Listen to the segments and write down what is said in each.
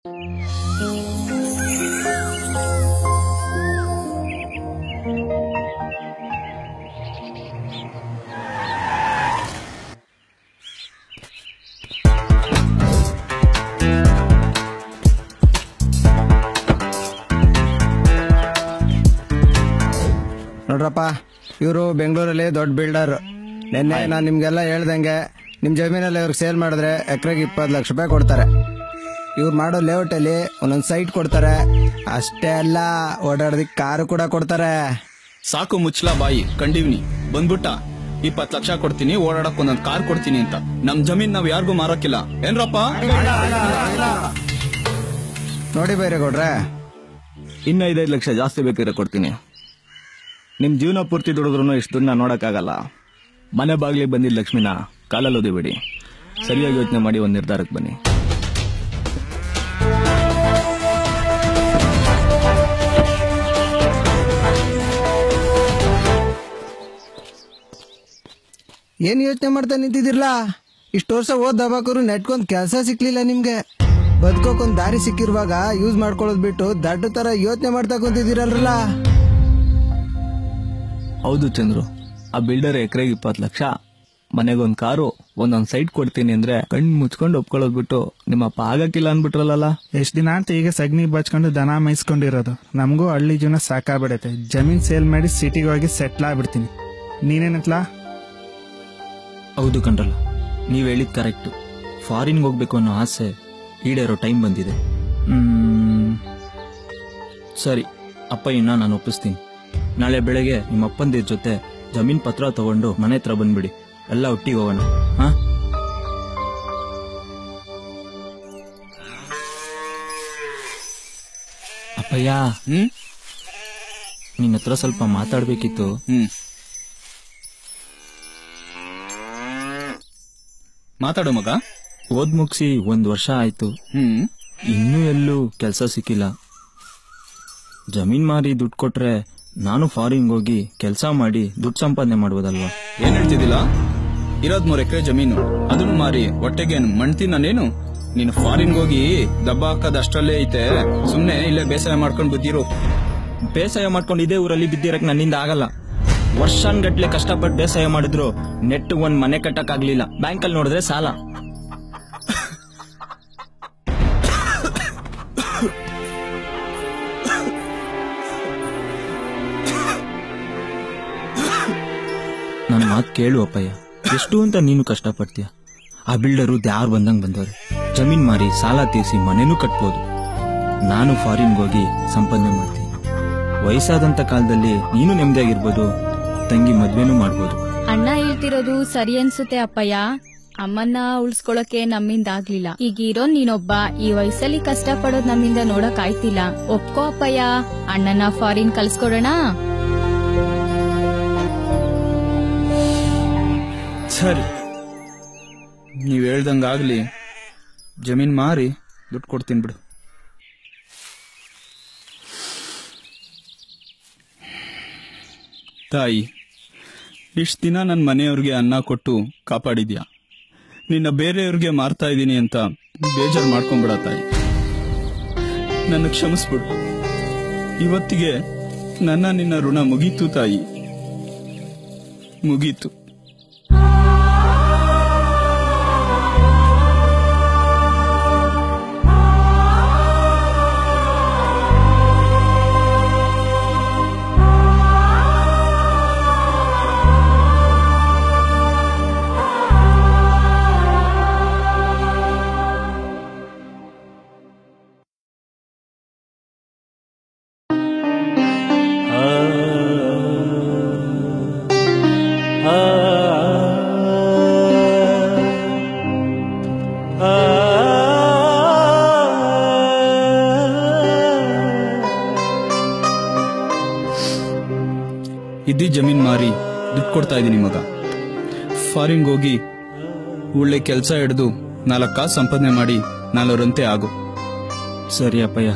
ನೋಡ್ರಪ್ಪ ಇವರು ಬೆಂಗಳೂರಲ್ಲಿ ದೊಡ್ಡ ಬಿಲ್ಡರ್ ನಿನ್ನೆ ನಾನು ನಿಮ್ಗೆಲ್ಲ ಹೇಳ್ದಂಗೆ ನಿಮ್ ಜಮೀನಲ್ಲಿ ಇವ್ರಿಗೆ ಸೇಲ್ ಮಾಡಿದ್ರೆ ಎಕರೆಗೆ ಇಪ್ಪತ್ತು ಲಕ್ಷ ರೂಪಾಯಿ ಕೊಡ್ತಾರೆ ಇವ್ರು ಮಾಡೋ ಲೇಔಟ್ ಅಲ್ಲಿ ಒಂದೊಂದ್ ಸೈಟ್ ಕೊಡ್ತಾರೆ ಅಷ್ಟೇ ಅಲ್ಲ ಓಡಾಡೋದಕ್ಕೆ ಕಾರು ಕೂಡ ಕೊಡ್ತಾರೆ ಸಾಕು ಮುಚ್ಚಲ ಬಾಯಿ ಕಂಡಿವ್ನಿ ಬಂದ್ಬಿಟ್ಟ ಇಪ್ಪತ್ ಲಕ್ಷ ಕೊಡ್ತೀನಿ ಓಡಾಡಕ್ ಒಂದೊಂದ್ ಕಾರ್ ಕೊಡ್ತೀನಿ ಅಂತ ನಮ್ ಜಮೀನ್ ನಾವ್ ಯಾರಿಗೂ ಮಾರಕ್ಕಿಲ್ಲ ಏನ್ರಪ್ಪ ನೋಡಿ ಬೈರೇಗೌಡ್ರೆ ಇನ್ನ ಐದೈದು ಲಕ್ಷ ಜಾಸ್ತಿ ಬೇಕಿದ್ರೆ ಕೊಡ್ತೀನಿ ನಿಮ್ ಜೀವನ ಪೂರ್ತಿ ದುಡಿದ್ರು ಇಷ್ಟು ದುಡ್ಡನ್ನ ನೋಡಕ್ಕಾಗಲ್ಲ ಮನೆ ಬಾಗ್ಲಿಗೆ ಬಂದಿದ್ದ ಲಕ್ಷ್ಮಿನ ಕಾಲಲ್ಲಿ ಓದಿಬಿಡಿ ಸರಿಯಾಗಿ ಯೋಚನೆ ಮಾಡಿ ಒಂದು ನಿರ್ಧಾರಕ್ಕೆ ಬನ್ನಿ ಏನ್ ಯೋಚನೆ ಮಾಡ್ತಾ ನಿಂತಿದಿರ್ಲಾ ಇಷ್ಟು ವರ್ಷ ಓದ್ ದಬಾಕರು ನೆಟ್ಕೊಂಡ್ ಕೆಲಸ ಸಿಕ್ಲಿಲ್ಲ ನಿಮ್ಗೆ ಬದುಕೋಕೊಂದ್ ದಾರಿ ಸಿಕ್ಕಿರುವಾಗ ಯೂಸ್ ಮಾಡ್ಕೊಳ್ಳೋದ್ ಬಿಟ್ಟು ದಡ್ಡ ತರ ಯೋಚನೆ ಮಾಡ್ತಾ ಕುಂತಿದ್ದೀರಲ್ರಲ್ಲ ಹೌದು ಚಂದ್ರು ಆ ಬಿಲ್ಡರ್ ಎಕರೆಗೆ ಇಪ್ಪತ್ತು ಲಕ್ಷ ಮನೆಗೊಂದ್ ಕಾರು ಒಂದೊಂದ್ ಸೈಟ್ ಕೊಡ್ತೀನಿ ಅಂದ್ರೆ ಕಣ್ ಮುಚ್ಕೊಂಡು ಒಪ್ಕೊಳ್ಳೋದ್ ಬಿಟ್ಟು ನಿಮ್ಮಪ್ಪ ಆಗಕ್ಕಿಲ್ಲ ಅನ್ಬಿಟ್ರಲ್ಲ ಎಷ್ಟ್ ದಿನ ಅಂತ ಈಗ ಸಗಣಿ ಬಚ್ಕೊಂಡು ದನ ಮೇಯಿಸ್ಕೊಂಡಿರೋದು ನಮಗೂ ಹಳ್ಳಿ ಜೀವನ ಸಾಕಾಗ್ಬಿಡತ್ತೆ ಜಮೀನ್ ಸೇಲ್ ಮಾಡಿ ಸಿಟಿಗೆ ಹೋಗಿ ಸೆಟ್ಲ್ ಆಗ್ಬಿಡ್ತೀನಿ ನೀನೇನತ್ಲಾ ಹೌದು ಕಣ್ರಲ್ಲ ನೀವು ಹೇಳಿದ್ ಕರೆಕ್ಟು ಫಾರಿನ್ಗೆ ಹೋಗ್ಬೇಕು ಅನ್ನೋ ಆಸೆ ಈಡೇರೋ ಟೈಮ್ ಬಂದಿದೆ ಮ್ಮ್. ಸರಿ ಅಪ್ಪಯ್ಯನ ನಾನು ಒಪ್ಪಿಸ್ತೀನಿ ನಾಳೆ ಬೆಳಗ್ಗೆ ನಿಮ್ಮ ಅಪ್ಪಂದಿರ ಜೊತೆ ಜಮೀನ್ ಪತ್ರ ತಗೊಂಡು ಮನೆ ಹತ್ರ ಬಂದ್ಬಿಡಿ ಎಲ್ಲ ಒಟ್ಟಿಗೆ ಹೋಗೋಣ ಹಾ ಅಪ್ಪಯ್ಯ ಹ್ಮ್ ನಿನ್ನ ಹತ್ರ ಸ್ವಲ್ಪ ಮಾತಾಡ್ಬೇಕಿತ್ತು ಹ್ಮ್ ಮಾತಾಡು ಮಗ ಓದ್ ಮುಗಿಸಿ ಒಂದ್ ವರ್ಷ ಆಯ್ತು ಹ್ಮ್ ಇನ್ನೂ ಎಲ್ಲೂ ಕೆಲಸ ಸಿಕ್ಕಿಲ್ಲ ಜಮೀನ್ ಮಾರಿ ದುಡ್ಡು ಕೊಟ್ರೆ ನಾನು ಫಾರಿನ್ಗೆ ಹೋಗಿ ಕೆಲಸ ಮಾಡಿ ದುಡ್ಡು ಸಂಪಾದನೆ ಮಾಡ್ಬೋದಲ್ವಾ ಏನ್ ಹೇಳ್ತಿದ್ದಿಲ್ಲ ಇರೋದ್ ಮೂರ್ ಎಕರೆ ಜಮೀನು ಅದನ್ನು ಮಾರಿ ಹೊಟ್ಟೆಗೇನು ಮಣ್ತಿನ ನೀನು ನೀನು ಫಾರಿನ್ ಹೋಗಿ ದಬ್ಬ ಹಾಕದ್ ಅಷ್ಟರಲ್ಲೇ ಐತೆ ಸುಮ್ನೆ ಇಲ್ಲೇ ಬೇಸಾಯ ಮಾಡ್ಕೊಂಡ್ ಬುದ್ದಿರು ಬೇಸಾಯ ಮಾಡ್ಕೊಂಡು ಇದೇ ಊರಲ್ಲಿ ಬಿದ್ದಿರಕ್ ನನ್ನಿಂದ ಆಗಲ್ಲ ವರ್ಷಾನ್ಗಟ್ಲೆ ಕಷ್ಟಪಟ್ಟು ಬೇಸಾಯ ಮಾಡಿದ್ರು ನೆಟ್ ಒಂದ್ ಮನೆ ಕಟ್ಟಕ್ಕಾಗ್ಲಿಲ್ಲ ಬ್ಯಾಂಕಲ್ಲಿ ನೋಡಿದ್ರೆ ಸಾಲ ನನ್ನ ಮಾತು ಕೇಳು ಅಪ್ಪಯ್ಯ ಎಷ್ಟು ಅಂತ ನೀನು ಕಷ್ಟಪಡ್ತೀಯ ಆ ಬಿಲ್ಡರು ದ್ಯಾರು ಬಂದಂಗ್ ಬಂದವ್ರೆ ಜಮೀನ್ ಮಾರಿ ಸಾಲ ತೀರಿಸಿ ಮನೆನೂ ಕಟ್ಬೋದು ನಾನು ಫಾರಿನ್ಗೆ ಹೋಗಿ ಸಂಪಾದನೆ ಮಾಡ್ತೀನಿ ವಯಸ್ಸಾದಂತ ಕಾಲದಲ್ಲಿ ನೀನು ನೆಮ್ಮದಿಯಾಗಿರ್ಬೋದು ತಂಗಿ ಮದ್ವೆನೂ ಮಾಡ್ಬೋದು ಅಣ್ಣ ಹೇಳ್ತಿರೋದು ಸರಿ ಅನ್ಸುತ್ತೆ ಅಪ್ಪಯ್ಯ ಅಮ್ಮನ್ನ ಉಳ್ಸ್ಕೊಳಕ್ಕೆ ನಮ್ಮಿಂದ ಆಗ್ಲಿಲ್ಲ ಈಗ ಇರೋ ನೀನೊಬ್ಬ ಈ ವಯಸ್ಸಲ್ಲಿ ಕಷ್ಟ ಪಡೋದ್ ನಮ್ಮಿಂದ ನೋಡಕ್ ಆಯ್ತಿಲ್ಲ ಒಪ್ಕೋ ಅಪ್ಪಯ್ಯ ಅಣ್ಣನ ಫಾರಿನ್ ಕಲ್ಸ್ಕೊಡೋಣ ಸರಿ ನೀವ್ ಹೇಳ್ದಂಗಾಗ್ಲಿ ಜಮೀನ್ ಮಾರಿ ದುಡ್ಡು ಕೊಡ್ತೀನಿ ಬಿಡು ತಾಯಿ ಇಷ್ಟ ದಿನ ನನ್ನ ಮನೆಯವ್ರಿಗೆ ಅನ್ನ ಕೊಟ್ಟು ಕಾಪಾಡಿದ್ಯಾ ನಿನ್ನ ಬೇರೆಯವ್ರಿಗೆ ಮಾರ್ತಾ ಇದ್ದೀನಿ ಅಂತ ಬೇಜಾರು ಮಾಡ್ಕೊಂಬಿಡ ತಾಯಿ ನನ್ನ ಕ್ಷಮಿಸ್ಬಿಡು ಇವತ್ತಿಗೆ ನನ್ನ ನಿನ್ನ ಋಣ ಮುಗೀತು ತಾಯಿ ಮುಗೀತು ಇದ್ದಿ ಜಮೀನ್ ಮಾರಿ ದುಡ್ಡು ಕೊಡ್ತಾ ಇದ್ದೀನಿ ಮಗ ಫಾರಿನ್ಗೆ ಹೋಗಿ ಒಳ್ಳೆ ಕೆಲಸ ಹಿಡಿದು ನಾಲ್ಕು ಕಾಸು ಸಂಪಾದನೆ ಮಾಡಿ ನಾಲ್ವರಂತೆ ಆಗು ಸರಿ ಅಪ್ಪಯ್ಯ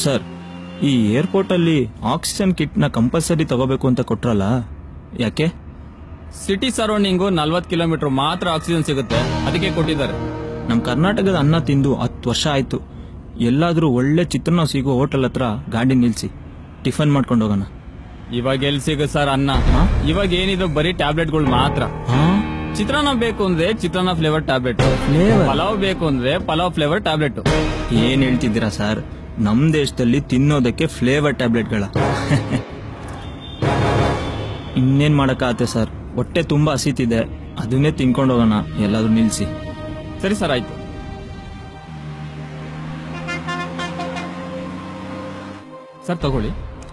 ಸರ್ ಈ ಏರ್ಪೋರ್ಟ್ ಅಲ್ಲಿ ಆಕ್ಸಿಜನ್ ಕಿಟ್ ನ ಕಂಪಲ್ಸರಿ ತಗೋಬೇಕು ಅಂತ ಕೊಟ್ರಲ್ಲ ಯಾಕೆ ಸಿಟಿ ಸರೌಂಡಿಂಗು ನಲ್ವತ್ ಕಿಲೋಮೀಟರ್ ಮಾತ್ರ ಆಕ್ಸಿಜನ್ ಸಿಗುತ್ತೆ ಅದಕ್ಕೆ ಕೊಟ್ಟಿದ್ದಾರೆ ನಮ್ ಕರ್ನಾಟಕದ ಅನ್ನ ತಿಂದು ಹತ್ತು ವರ್ಷ ಆಯ್ತು ಎಲ್ಲಾದ್ರೂ ಒಳ್ಳೆ ಚಿತ್ರಾನ್ನ ಸಿಗೋ ಹೋಟೆಲ್ ಹತ್ರ ಗಾಡಿ ನಿಲ್ಸಿ ಟಿಫನ್ ಮಾಡ್ಕೊಂಡು ಹೋಗೋಣ ಇವಾಗ ಎಲ್ಲಿ ಸಿಗುತ್ತೆ ಸರ್ ಅನ್ನ ಇವಾಗ ಏನಿದ್ರು ಬರೀ ಟ್ಯಾಬ್ಲೆಟ್ಗಳು ಮಾತ್ರ ಹಾ ಚಿತ್ರಾನ್ನ ಬೇಕು ಅಂದ್ರೆ chitranna flavour tablet Flavour? Pulao ಬೇಕು ಅಂದ್ರೆ ಪಲಾವ್ ಫ್ಲೇವರ್ ಟ್ಯಾಬ್ಲೆಟ್ ಏನ್ ಹೇಳ್ತಿದ್ದೀರಾ ಸರ್ ನಮ್ ದೇಶದಲ್ಲಿ ತಿನ್ನೋದಕ್ಕೆ ಫ್ಲೇವರ್ ಟ್ಯಾಬ್ಲೆಟ್ಗಳ ಇನ್ನೇನ್ ಮಾಡಕ್ಕಾಗತ್ತೆ ಸರ್ ಹೊಟ್ಟೆ ತುಂಬಾ ಹಸಿತಿದೆ ಅದನ್ನೇ ತಿನ್ಕೊಂಡು ಹೋಗೋಣ ಎಲ್ಲಾದ್ರೂ ನಿಲ್ಸಿ ಸರಿ ಸರ್ ಆಯ್ತು ಸರ್ ತಗೊಳ್ಳಿ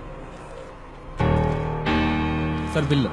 ಸರ್ ಬಿಲ್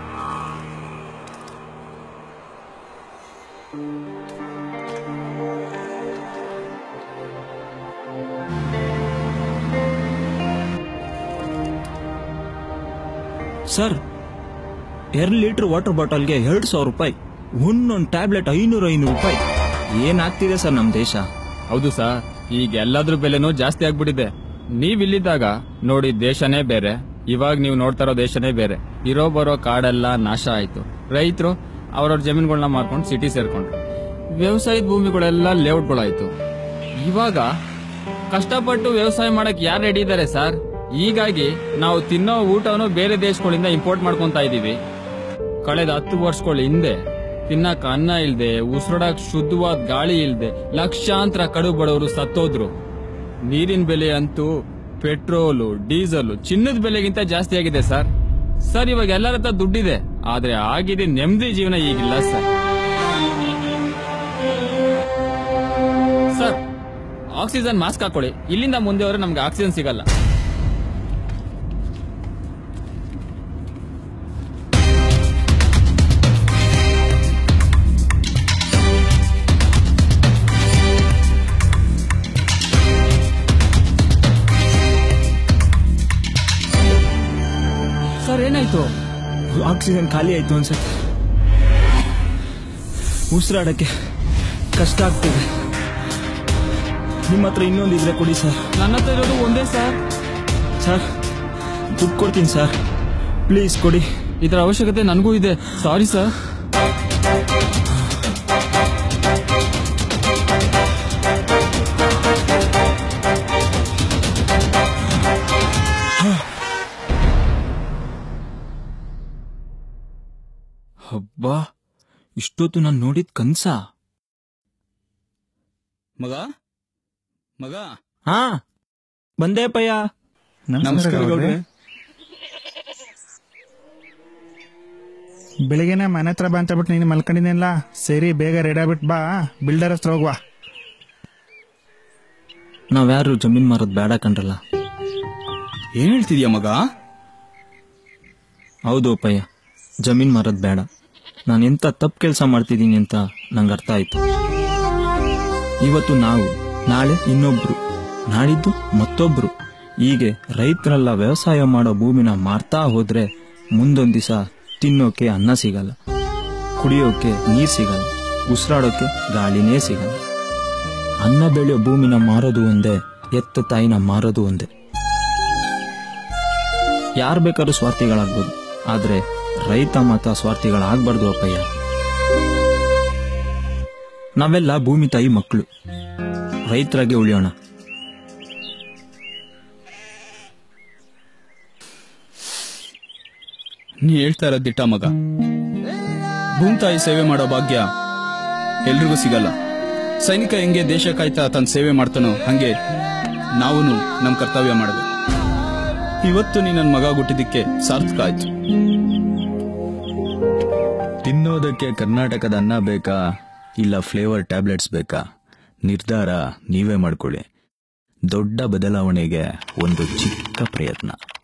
ಸರ್ ಎರಡು ಲೀಟರ್ ವಾಟರ್ ಬಾಟಲ್ಗೆ ಎರಡು ಸಾವಿರ ರೂಪಾಯಿ ಒಂದೊಂದು ಟ್ಯಾಬ್ಲೆಟ್ ಐನೂರು ಐನೂರು ರೂಪಾಯಿ ಏನಾಗ್ತಿದೆ ಸರ್ ನಮ್ ದೇಶ ಹೌದು ಸರ್ ಈಗ ಎಲ್ಲದ್ರ ಬೆಲೆನೂ ಜಾಸ್ತಿ ಆಗ್ಬಿಟ್ಟಿದೆ ನೀವ್ ಇಲ್ಲಿದ್ದಾಗ ನೋಡಿ ದೇಶನೇ ಬೇರೆ ಇವಾಗ ನೀವು ನೋಡ್ತಾ ಇರೋ ದೇಶನೇ ಬೇರೆ ಇರೋ ಬರೋ ಕಾಡೆಲ್ಲ ನಾಶ ಆಯ್ತು ರೈತರು ಅವ್ರವ್ರ ಜಮೀನುಗಳನ್ನ ಮಾರ್ಕೊಂಡು ಸಿಟಿ ಸೇರ್ಕೊಂಡ್ರು ವ್ಯವಸಾಯದ ಭೂಮಿಗಳೆಲ್ಲ ಲೇಔಟ್ಗಳಾಯ್ತು ಇವಾಗ ಕಷ್ಟಪಟ್ಟು ವ್ಯವಸಾಯ ಮಾಡಕ್ ಯಾರು ರೆಡಿ ಇದ್ದಾರೆ ಸರ್ ಹೀಗಾಗಿ ನಾವು ತಿನ್ನೋ ಊಟವನ್ನು ಬೇರೆ ದೇಶಗಳಿಂದ ಇಂಪೋರ್ಟ್ ಮಾಡ್ಕೊಂತ ಇದೀವಿ ಕಳೆದ ಹತ್ತು ವರ್ಷಗಳ ಹಿಂದೆ ತಿನ್ನಕ್ ಅನ್ನ ಇಲ್ದೆ ಉಸಿರಾಡಕ್ ಶುದ್ಧವಾದ ಗಾಳಿ ಇಲ್ದೆ ಲಕ್ಷಾಂತರ ಕಡು ಬಡವರು ಸತ್ತೋದ್ರು ನೀರಿನ ಬೆಲೆ ಅಂತೂ ಪೆಟ್ರೋಲು ಡೀಸೆಲ್ ಚಿನ್ನದ ಬೆಲೆಗಿಂತ ಜಾಸ್ತಿ ಆಗಿದೆ ಸರ್ ಸರ್ ಇವಾಗ ಎಲ್ಲರ ಹತ್ರ ದುಡ್ಡಿದೆ ಆದ್ರೆ ಆಗಿದೆ ನೆಮ್ಮದಿ ಜೀವನ ಈಗಿಲ್ಲ ಸರ್ ಸರ್ ಆಕ್ಸಿಜನ್ ಮಾಸ್ಕ್ ಹಾಕೊಳ್ಳಿ ಇಲ್ಲಿಂದ ಮುಂದೆ ಹೋದ್ರೆ ನಮ್ಗೆ ಆಕ್ಸಿಜನ್ ಸಿಗಲ್ಲ ಸರ್ ಏನಾಯ್ತು ಆಕ್ಸಿಜನ್ ಖಾಲಿ ಆಯ್ತು ಅನ್ಸುತ್ತೆ ಉಸಿರಾಡಕ್ಕೆ ಕಷ್ಟ ಆಗ್ತಿದೆ ನಿಮ್ಮ ಹತ್ರ ಇನ್ನೊಂದಿದ್ರೆ ಕೊಡಿ ಸರ್ ನನ್ನ ಹತ್ರ ಇರೋದು ಒಂದೇ ಸರ್ ಸರ್ ದುಡ್ಡು ಕೊಡ್ತೀನಿ ಸರ್ ಪ್ಲೀಸ್ ಕೊಡಿ ಇದರ ಅವಶ್ಯಕತೆ ನನಗೂ ಇದೆ ಸಾರಿ ಸರ್ ಹಬ್ಬಾ ಇಷ್ಟೊತ್ತು ನಾನು ನೋಡಿದ್ ಕನ್ಸಾ ಮಗ ಮಗ ಹಾ ಬಂದೆ ಪಯ್ಯ ನಮಸ್ಕಾರ ಗೌಡ್ರೆ. ಬೆಳಿಗ್ಗೆನೆ ಮನೆ ಹತ್ರ ಬಾ ಅಂತ ಬಿಟ್ಟು ನೀನು ಮಲ್ಕೊಂಡಿದ್ದೀನಲ್ಲ ಸರಿ ಬೇಗ ರೆಡಿ ಆಗ್ಬಿಟ್ಟು ಬಾ ಬಿಲ್ಡರ್ ಹತ್ರ ಹೋಗುವ ನಾವ್ಯಾರು ಜಮೀನ್ ಮಾರೋದ್ ಬೇಡ ಕಣ್ರಲ್ಲ ಏನ್ ಹೇಳ್ತಿದ್ಯಾ ಮಗ ಹೌದು ಅಪ್ಪಯ್ಯ ಜಮೀನ್ ಮಾರೋದ್ ಬೇಡ ನಾನು ಎಂತ ತಪ್ಪು ಕೆಲಸ ಮಾಡ್ತಿದ್ದೀನಿ ಅಂತ ನಂಗೆ ಅರ್ಥ ಆಯ್ತು ಇವತ್ತು ನಾವು ನಾಳೆ ಇನ್ನೊಬ್ರು ನಾಡಿದ್ದು ಮತ್ತೊಬ್ರು ಹೀಗೆ ರೈತರೆಲ್ಲ ವ್ಯವಸಾಯ ಮಾಡೋ ಭೂಮಿನ ಮಾರ್ತಾ ಹೋದ್ರೆ ಮುಂದೊಂದ್ ದಿವಸ ತಿನ್ನೋಕೆ ಅನ್ನ ಸಿಗಲ್ಲ ಕುಡಿಯೋಕೆ ನೀರ್ ಸಿಗಲ್ಲ ಉಸಿರಾಡೋಕೆ ಗಾಳಿನೇ ಸಿಗಲ್ಲ ಅನ್ನ ಬೆಳೆಯೋ ಭೂಮಿನ ಮಾರೋದು ಒಂದೇ ಎತ್ತ ತಾಯಿನ ಮಾರೋದು ಒಂದೇ ಯಾರು ಬೇಕಾದ್ರೂ ಸ್ವಾರ್ಥಿಗಳಾಗ್ಬೋದು ಆದ್ರೆ ರೈತ ಮಾತ್ರ ಸ್ವಾರ್ಥಿಗಳಾಗ್ಬಾರ್ದು ಅಪ್ಪಯ್ಯ ನಾವೆಲ್ಲ ಭೂಮಿ ತಾಯಿ ಮಕ್ಕಳು ರೈತರಾಗಿ ಉಳಿಯೋಣ ನೀ ಹೇಳ್ತಾ ಇರೋದ್ ದಿಟ್ಟ ಮಗ ಭೂಮ್ತಾಯಿ ಸೇವೆ ಮಾಡೋ ಭಾಗ್ಯ ಎಲ್ರಿಗೂ ಸಿಗಲ್ಲ ಸೈನಿಕ ಹೆಂಗೆ ದೇಶ ಕಾಯ್ತಾ ತನ್ನ ಸೇವೆ ಮಾಡ್ತಾನೋ ಹಂಗೆ ನಾವು ನಮ್ಮ ಕರ್ತವ್ಯ ಮಾಡಬೇಕು ಇವತ್ತು ನೀ ನನ್ನ ಮಗ ಹುಟ್ಟಿದ್ದಕ್ಕೆ ಸಾರ್ಥಕ ಆಯ್ತು ತಿನ್ನೋದಕ್ಕೆ ಕರ್ನಾಟಕದ ಅನ್ನ ಬೇಕಾ ಇಲ್ಲ ಫ್ಲೇವರ್ ಟ್ಯಾಬ್ಲೆಟ್ಸ್ ಬೇಕಾ ನಿರ್ಧಾರ ನೀವೇ ಮಾಡ್ಕೊಳ್ಳಿ ದೊಡ್ಡ ಬದಲಾವಣೆಗೆ ಒಂದು ಚಿಕ್ಕ ಪ್ರಯತ್ನ